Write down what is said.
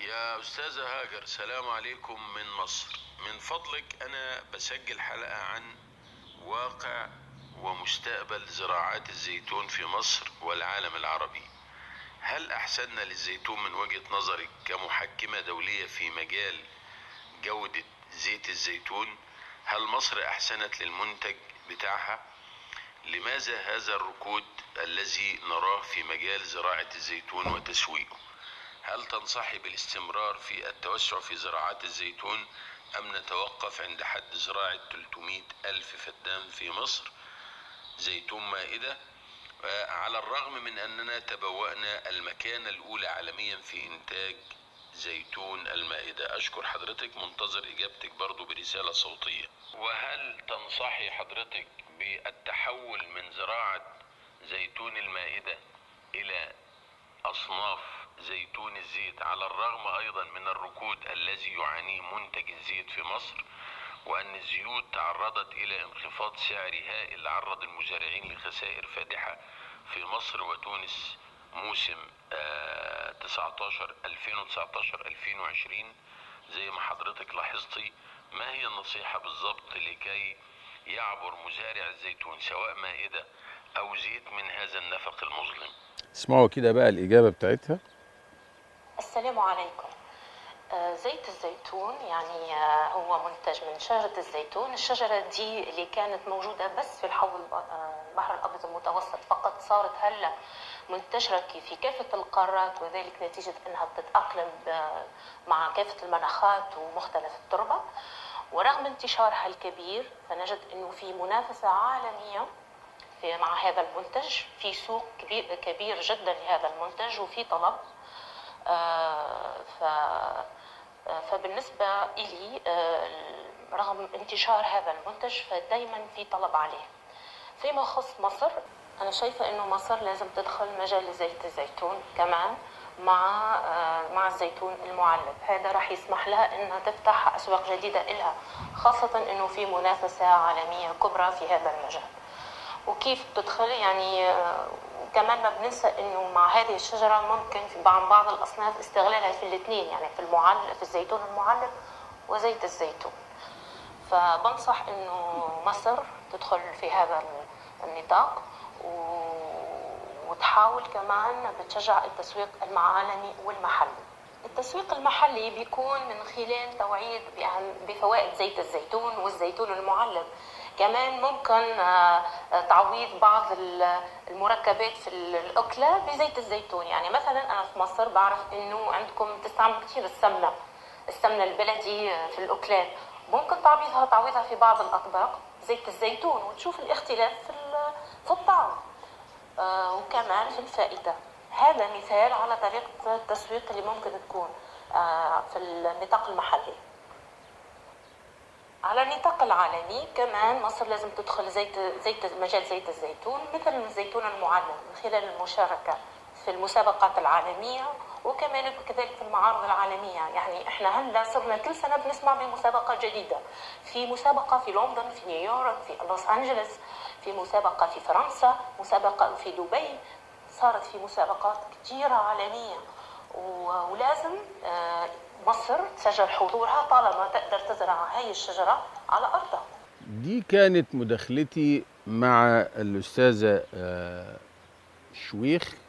يا أستاذة هاجر سلام عليكم من مصر من فضلك أنا بسجل حلقة عن واقع ومستقبل زراعات الزيتون في مصر والعالم العربي هل أحسننا للزيتون من وجهة نظرك كمحكمة دولية في مجال جودة زيت الزيتون هل مصر أحسنت للمنتج بتاعها لماذا هذا الركود الذي نراه في مجال زراعة الزيتون وتسويقه هل تنصحي بالاستمرار في التوسع في زراعات الزيتون أم نتوقف عند حد زراعة 300 ألف فدان في مصر زيتون مائدة آه، على الرغم من أننا تبوأنا المكانة الأولى عالميا في إنتاج زيتون المائدة أشكر حضرتك منتظر إجابتك برضو برسالة صوتية وهل تنصحي حضرتك بالتحول من زراعة زيتون المائدة إلى أصناف زيتون الزيت على الرغم أيضا من الركود الذي يعانيه منتج الزيت في مصر وأن الزيوت تعرضت إلى انخفاض سعري هائل عرض المزارعين لخسائر فادحة في مصر وتونس موسم آه، 19 2019 2020 زي ما حضرتك لاحظتي ما هي النصيحة بالضبط لكي يعبر مزارع الزيتون سواء مائدة أو زيت من هذا النفق المظلم اسمعوا كده بقى الإجابة بتاعتها السلام عليكم آه، زيت الزيتون يعني آه، هو منتج من شجرة الزيتون الشجرة دي اللي كانت موجودة بس في الحوض الب- آه، البحر الأبيض المتوسط فقط صارت هلا منتشرة في كافة القارات وذلك نتيجة أنها بتتأقلم ب- مع كافة المناخات ومختلف التربة ورغم انتشارها الكبير فنجد أنه في منافسة عالمية في مع هذا المنتج في سوق كبير كبير جدا لهذا المنتج وفي طلب آه، ف آه، فبالنسبة إلي آه، رغم انتشار هذا المنتج فدايما في طلب عليه فيما يخص مصر أنا شايفة إنه مصر لازم تدخل مجال زيت الزيتون كمان مع آه، مع الزيتون المعلب هذا راح يسمح لها إنها تفتح أسواق جديدة إلها خاصة إنه في منافسة عالمية كبرى في هذا المجال وكيف بتدخل يعني آه، كمان ما بننسى انه مع هذه الشجره ممكن في بعض بعض الاصناف استغلالها في الاثنين يعني في المعلب في الزيتون المعلب وزيت الزيتون فبنصح انه مصر تدخل في هذا النطاق و- وتحاول كمان بتشجع التسويق العالمي والمحلي التسويق المحلي بيكون من خلال توعية بأهم- بفوائد زيت الزيتون والزيتون المعلب كمان ممكن آه، آه، تعويض بعض ال- المركبات في ال- الأكلة بزيت الزيتون يعني مثلا أنا في مصر بعرف إنه عندكم تستعملوا كثير السمنة السمنة البلدي آه، في الأكلات ممكن تعويضها تعويضها في بعض الأطباق زيت الزيتون وتشوف الاختلاف في ال- في الطعم آه، وكمان في الفائدة هذا مثال على طريقة التسويق اللي ممكن تكون آه، في النطاق المحلي على النطاق العالمي كمان مصر لازم تدخل زيت زيت مجال زيت الزيتون مثل الزيتون المعلب من خلال المشاركة في المسابقات العالمية وكمان كذلك في المعارض العالمية يعني احنا هلا صرنا كل سنة بنسمع بمسابقة جديدة في مسابقة في لندن في نيويورك في لوس أنجلوس في مسابقة في فرنسا مسابقة في دبي صارت في مسابقات كثيرة عالمية و- ولازم آه، مصر تسجل حضورها طالما تقدر تزرع هاي الشجرة على أرضها دي كانت مداخلتي مع الأستاذة آه، شويخ